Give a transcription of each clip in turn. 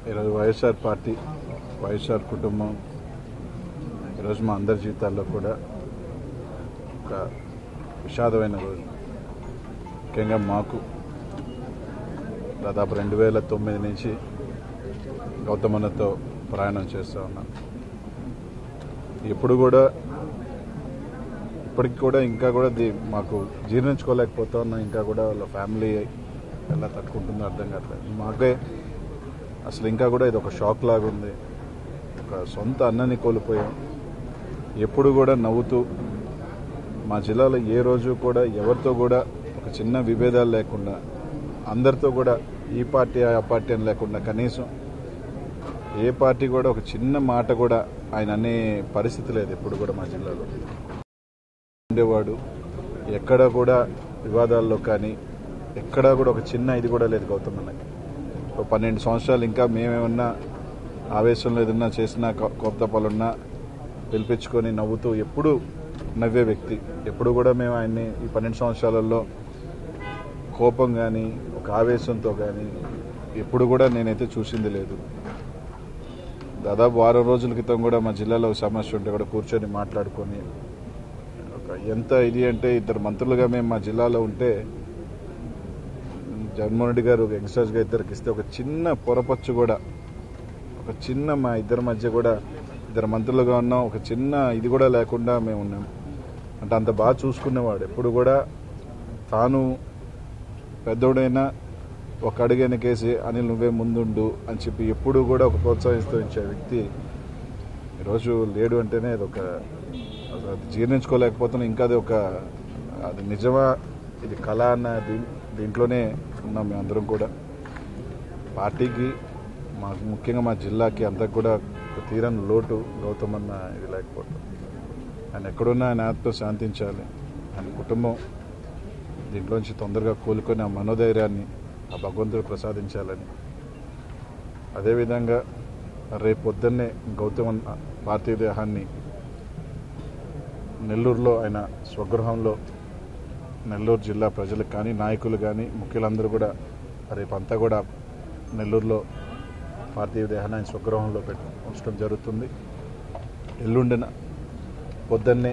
ఈరోజు వైఎస్ఆర్ పార్టీ వైఎస్ఆర్ కుటుంబం ఈరోజు మా అందరి జీవితాల్లో కూడా ఒక విషాదమైన రోజు ముఖ్యంగా మాకు దాదాపు రెండు వేల తొమ్మిది నుంచి గౌతమన్నతో ప్రయాణం చేస్తూ ఉన్నాను ఎప్పుడు కూడా ఇప్పటికి కూడా ఇంకా కూడా దీ మాకు జీర్ణించుకోలేకపోతా ఉన్నాం ఇంకా కూడా వాళ్ళ ఫ్యామిలీ ఎలా తట్టుకుంటుందో అర్థం కావట్లేదు మాకే అసలు ఇంకా కూడా ఇది ఒక షాక్ లాగా ఉంది ఒక సొంత అన్నని కోల్పోయాం ఎప్పుడు కూడా నవ్వుతూ మా జిల్లాలో ఏ రోజు కూడా ఎవరితో కూడా ఒక చిన్న విభేదాలు లేకుండా అందరితో కూడా ఈ పార్టీ ఆ పార్టీ అని లేకుండా కనీసం ఏ పార్టీ కూడా ఒక చిన్న మాట కూడా ఆయన అనే పరిస్థితి లేదు ఎప్పుడు కూడా మా జిల్లాలో ఉండేవాడు ఎక్కడ కూడా వివాదాల్లో కానీ ఎక్కడా కూడా ఒక చిన్న ఇది కూడా లేదు గౌతమ్ అన్నకి ఒక పన్నెండు సంవత్సరాలు ఇంకా మేమేమన్నా ఆవేశంలో ఏదన్నా చేసినా కోపతపాలున్నా పిలిపించుకొని నవ్వుతూ ఎప్పుడు నవ్వే వ్యక్తి ఎప్పుడు కూడా మేము ఆయన్ని ఈ పన్నెండు సంవత్సరాలలో కోపం కానీ ఒక ఆవేశంతో కానీ ఎప్పుడు కూడా నేనైతే చూసింది లేదు దాదాపు వారం రోజుల క్రితం కూడా మా జిల్లాలో ఒక సమస్య ఉంటే కూడా కూర్చొని మాట్లాడుకొని ఒక ఎంత ఇది అంటే ఇద్దరు మంత్రులుగా మేము మా జిల్లాలో ఉంటే జగన్మోహన్ రెడ్డి గారు యంగ్స్టర్స్గా ఇద్దరికి ఇస్తే ఒక చిన్న పొరపచ్చు కూడా ఒక చిన్న మా ఇద్దరి మధ్య కూడా ఇద్దరు మంత్రులుగా ఉన్నాం ఒక చిన్న ఇది కూడా లేకుండా మేము ఉన్నాం అంటే అంత బాగా చూసుకునేవాడు ఎప్పుడు కూడా తాను పెద్దోడైనా ఒక అడుగు వెనకేసి అనిల్ నువ్వే ముందుండు అని చెప్పి ఎప్పుడు కూడా ఒక ప్రోత్సహిస్తూ ఇచ్చే వ్యక్తి ఈరోజు లేడు అంటేనే అది ఒక అసలు అది జీర్ణించుకోలేకపోతున్నాం ఇంకా అది ఒక అది నిజమా ఇది కళ అన్న దీ- దీంట్లోనే ఉన్నాం మేమందరం కూడా పార్టీకి మాకు ముఖ్యంగా మా జిల్లాకి అంతా కూడా ఒక తీరని లోటు గౌతమ్ అన్న ఇది లేకపోవడం ఆయన ఎక్కడున్నా ఆయన ఆత్మ శాంతించాలి ఆయన కుటుంబం దీంట్లోంచి తొందరగా కోలుకొని ఆ మనోధైర్యాన్ని ఆ భగవంతుడు ప్రసాదించాలని అదేవిధంగా రేపు పొద్దున్నే గౌతమ్ అన్న పార్థివ దేహాన్ని నెల్లూరులో ఆయన స్వగృహంలో నెల్లూరు జిల్లా ప్రజలకు కానీ నాయకులు కానీ ముఖ్యులందరూ కూడా రేపంతా కూడా నెల్లూరులో పార్థివ దేహాన్ని ఆయన స్వగృహంలో పెట్టి ఉంచడం జరుగుతుంది ఎల్లుండిన పొద్దున్నే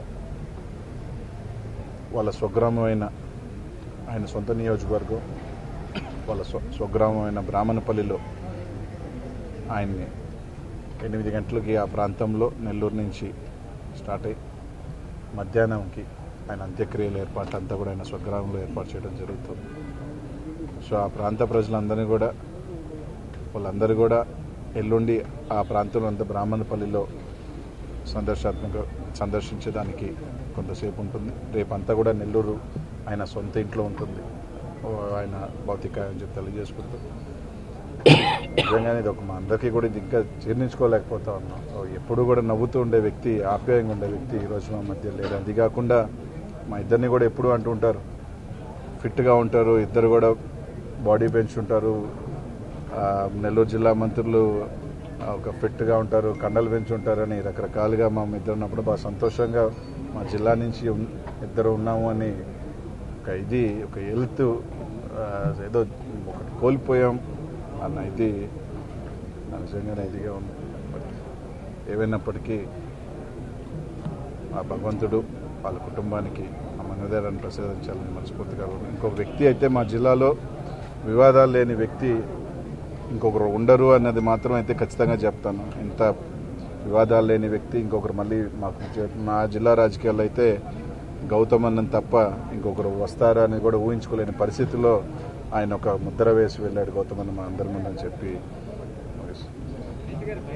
వాళ్ళ స్వగ్రామమైన ఆయన సొంత నియోజకవర్గం వాళ్ళ స్వ స్వగ్రామమైన బ్రాహ్మణపల్లిలో ఆయన్ని ఎనిమిది గంటలకి ఆ ప్రాంతంలో నెల్లూరు నుంచి స్టార్ట్ అయ్యి మధ్యాహ్నంకి ఆయన అంత్యక్రియల ఏర్పాటు అంతా కూడా ఆయన స్వగ్రామంలో ఏర్పాటు చేయడం జరుగుతుంది సో ఆ ప్రాంత ప్రజలందరినీ కూడా వాళ్ళందరూ కూడా ఎల్లుండి ఆ ప్రాంతంలో అంతా బ్రాహ్మణపల్లిలో సందర్శనాత్మక సందర్శించడానికి కొంతసేపు ఉంటుంది రేపంతా కూడా నెల్లూరు ఆయన సొంత ఇంట్లో ఉంటుంది ఓ ఆయన భౌతిక అని చెప్పి తెలియజేసుకుంటూ నిజంగానే ఇది ఒక మా అందరికీ కూడా ఇది ఇంకా జీర్ణించుకోలేకపోతా ఉన్నాం సో ఎప్పుడు కూడా నవ్వుతూ ఉండే వ్యక్తి ఆప్యాయంగా ఉండే వ్యక్తి ఈరోజు మా మధ్య లేదు అది కాకుండా మా ఇద్దరిని కూడా ఎప్పుడు అంటూ ఉంటారు ఫిట్గా ఉంటారు ఇద్దరు కూడా బాడీ పెంచుంటారు ఆ, నెల్లూరు జిల్లా మంత్రులు ఆ, ఒక ఫిట్గా ఉంటారు కండలు పెంచుంటారు అని రకరకాలుగా మా ఇద్దరు ఉన్నప్పుడు బాగా సంతోషంగా మా జిల్లా నుంచి ఉన్- ఇద్దరు ఉన్నాము అని ఒక ఇది ఒక హెల్త్ ఏదో ఒకటి కోల్పోయాం అన్న ఇది నా నిజంగానే ఇదిగా ఉంది బట్ ఏమైనప్పటికీ ఆ భగవంతుడు వాళ్ళ కుటుంబానికి ఆ మనోధైర్యాన్ని ప్రసాదించాలని మనస్ఫూర్తిగా కోరుకుంటున్నాను. ఇంకొక వ్యక్తి అయితే మా జిల్లాలో వివాదాలు లేని వ్యక్తి ఇంకొకరు ఉండరు అన్నది మాత్రం అయితే ఖచ్చితంగా చెప్తాను ఇంత వివాదాలు లేని వ్యక్తి ఇంకొకరు మళ్ళీ మాకు చె- మా జిల్లా రాజకీయాల్లో అయితే గౌతమ్ అన్నం తప్ప ఇంకొకరు వస్తారా అని కూడా ఊహించుకోలేని పరిస్థితుల్లో ఆయన ఒక ముద్ర వేసి వెళ్ళాడు గౌతమ్ అన్న మా అందరి ముందని చెప్పి ముగిస్తున్నాను.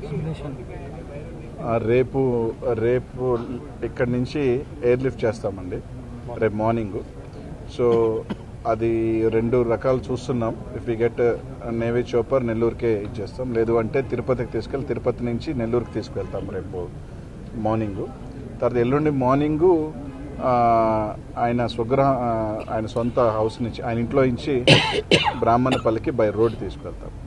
ఆ, రేపు రేపు ఇక్కడి నుంచి ఎయిర్ లిఫ్ట్ చేస్తామండి రేపు మార్నింగ్ సో అది రెండు రకాలు చూస్తున్నాం if we get navy chopper నెల్లూరుకే ఇచ్చేస్తాం లేదు అంటే తిరుపతికి తీసుకెళ్ళి తిరుపతి నుంచి నెల్లూరుకి తీసుకెళ్తాం రేపు మార్నింగ్ తర్వాత ఎల్లుండి మార్నింగు ఆ, ఆయన స్వగ్రహ ఆ, ఆయన సొంత హౌస్ నుంచి ఆయన ఇంట్లో నుంచి బ్రాహ్మణపల్లికి బై రోడ్ తీసుకెళ్తాం